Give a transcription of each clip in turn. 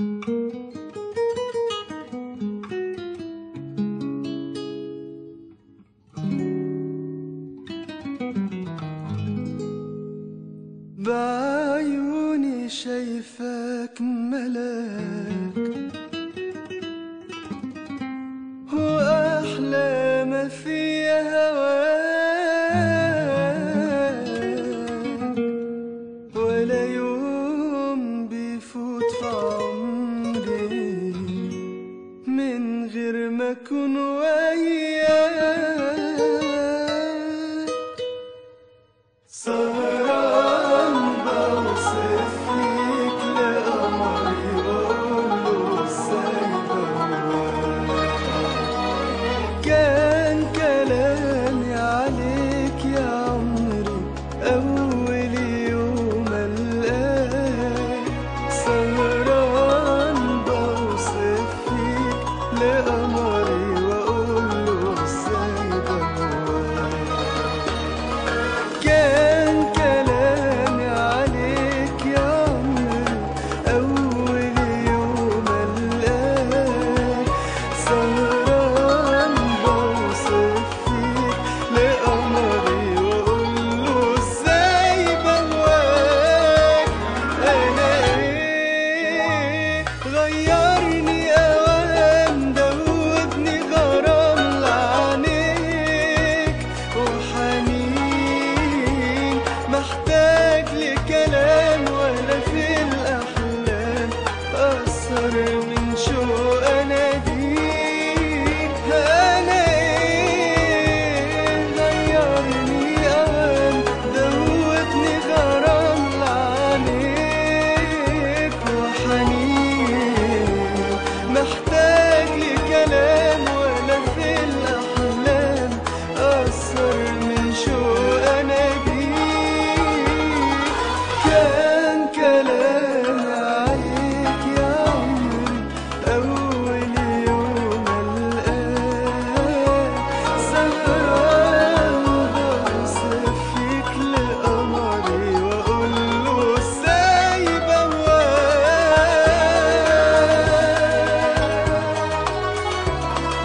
بعيوني شايفك ملاك وأحلى ما فيها هواك ولا يوم بيفوت في عمري من غير ما أكون وياك سهران بوصف فيك لقمري وأقوله إزاي بهواك كان كلامي عليك يا عمري أول يوم ألقاك سهران بوصف فيك لقمري وأقوله إزاي بهواك كان كلامي عليك يا عمري أول يوم ألقاك سهران بوصف فيك لقمري وأقوله إزاي بهواك أنا إيه غيرني أوام دوبني غرام لعينيك وحنين محتاج لكلام ولا في الأحلام أثر من شوق أناديك أنا إيه غيرني أوام دوبني غرام لعينيك وحنين محتاج لكلام ولا في الأحلام أثر من شوق أناديك كان كلامي عليك يا عمري أول يوم ألقاك سهران بوصف فيك لقمري وأقوله إزاي بهواك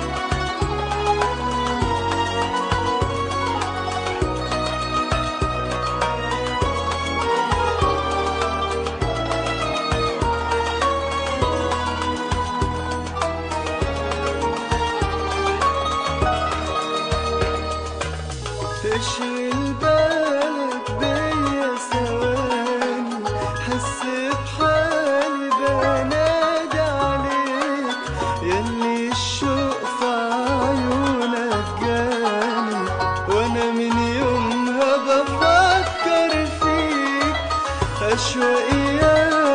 تشغل بالك بيا ثواني حس بحالي بنادي عليك يلي الشوق في عيونك جاني وانا من يومها بفكر فيك اشواقي